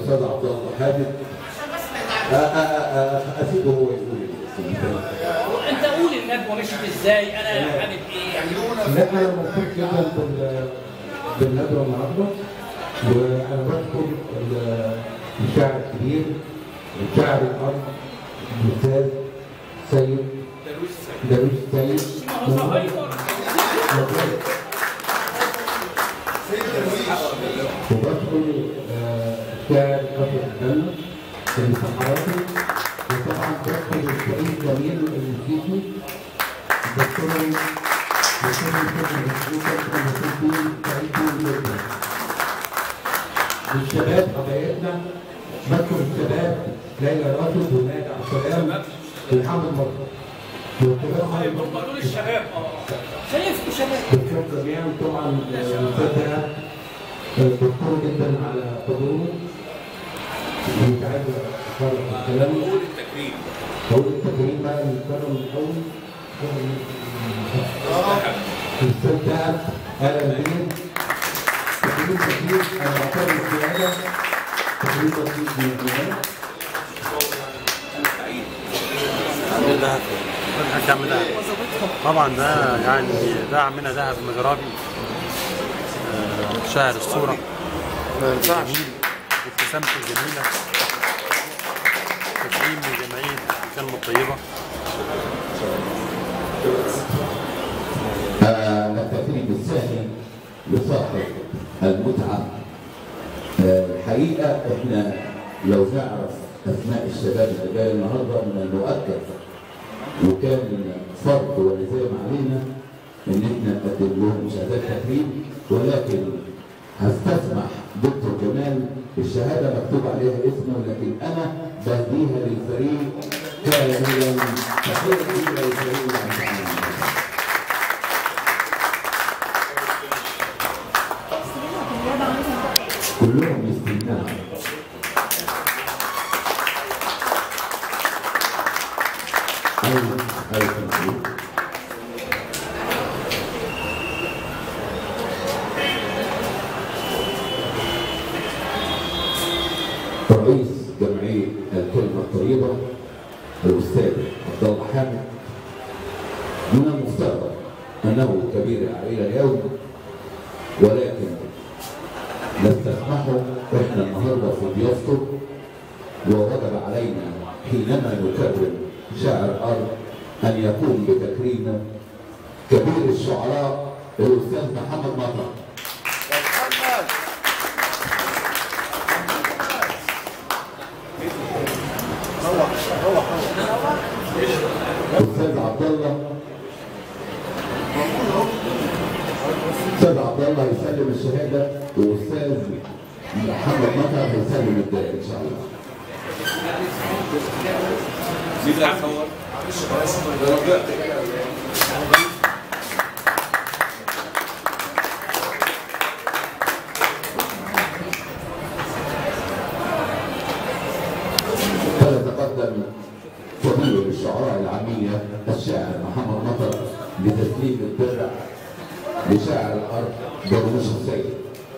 الاستاذ عبد الله حامد آه، آه، آه، آه، اسيبه هو يقول انت قول الندوه مشيت ازاي انا حابب ايه لا انا مبسوط جدا بال- بالندوه النهارده وانا بشكر ال- الشاعر الكبير الشاعر الارض الاستاذ سيد درويش سيد ما هو صغير وبشكر آه، الشاعر فتحي الجنة المسحراتي وطبعا بشكر الرئيس جميل المسيحي بشكرهم بشكرهم شكرا مشروطا ومسيحيين سعيدين جدا للشباب حبايبنا بشكر الشباب ليلى راشد ونادي عبد السلام ومحمد مصر طيب هم دول الشباب اه شايفكم شباب بشكر جميعا طبعا الاستاذ بشكره جدا على حضوره مش عايز اتفرج الكلام قول التكريم بقول التكريم بقى نتكرم الاول الاستاذ دهب اهلا بيك تكريم كتير انا بعتبر الزياده تكريم بسيط من الزياده انا سعيد الحاج عم دهب طبعا ده يعني ده عمنا دهب مجرابي آه، شاعر الصورة جميل ابتسامته الجميلة تكريم من جمعية الكلمة الطيبة آه، التكريم الثاني لصاحب المتعة آه، الحقيقة احنا لو نعرف اسماء الشباب اللي جاي النهارده من المؤكد وكان فرض ولزام علينا ان احنا نقدم لهم شهادات تكريم ولكن هستسمح دكتور جمال الشهاده مكتوب عليها اسمه لكن انا بديها للفريق كاملا تحيه كبيره للفريق العمل. كلهم باستثناء أيوة أيوة رئيس جمعية الكلمة الطيبة الأستاذ عبد الله حامد من المفترض أنه كبير العائلة اليوم ولكن نستسمحه احنا النهارده في ضيافته ووجب علينا حينما نكرم شاعر ارض ان يقوم بتكريم كبير الشعراء الاستاذ محمد مطر استاذ عبد الله استاذ عبد الله يسلم الشهاده واستاذ محمد مطر هيسلم الدائره ان شاء الله مين اللي هيصور؟ فنتقدم كبير الشعراء العامية الشاعر محمد مطر لتسليم الدرع لشاعر الأرض درويش السيد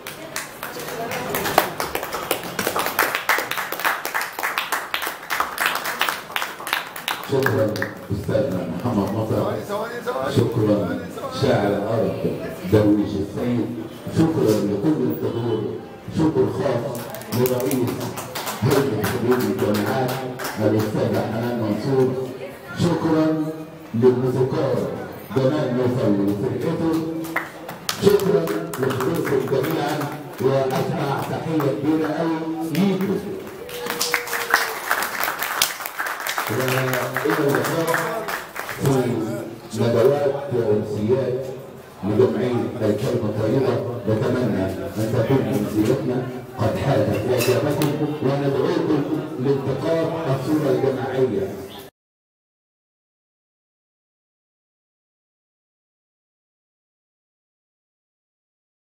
شكرا أستاذنا محمد مطر شكرا شاعر الأرض درويش السيد شكرا لكل الحضور شكر خاص لرئيس هيئة حدود الجامعات الأستاذ حنان منصور شكرا للموسيقار جمال نوفل وفرقته شكرا لحضوركم جميعا واسمع تحيه كبيره قوي ليكم والى اللقاء في ندوات وامسيات لجمعيه الكلمه الطيبه نتمنى ان تكون امسيتنا قد حازت اعجابكم وندعوكم لالتقاط الصوره الجماعيه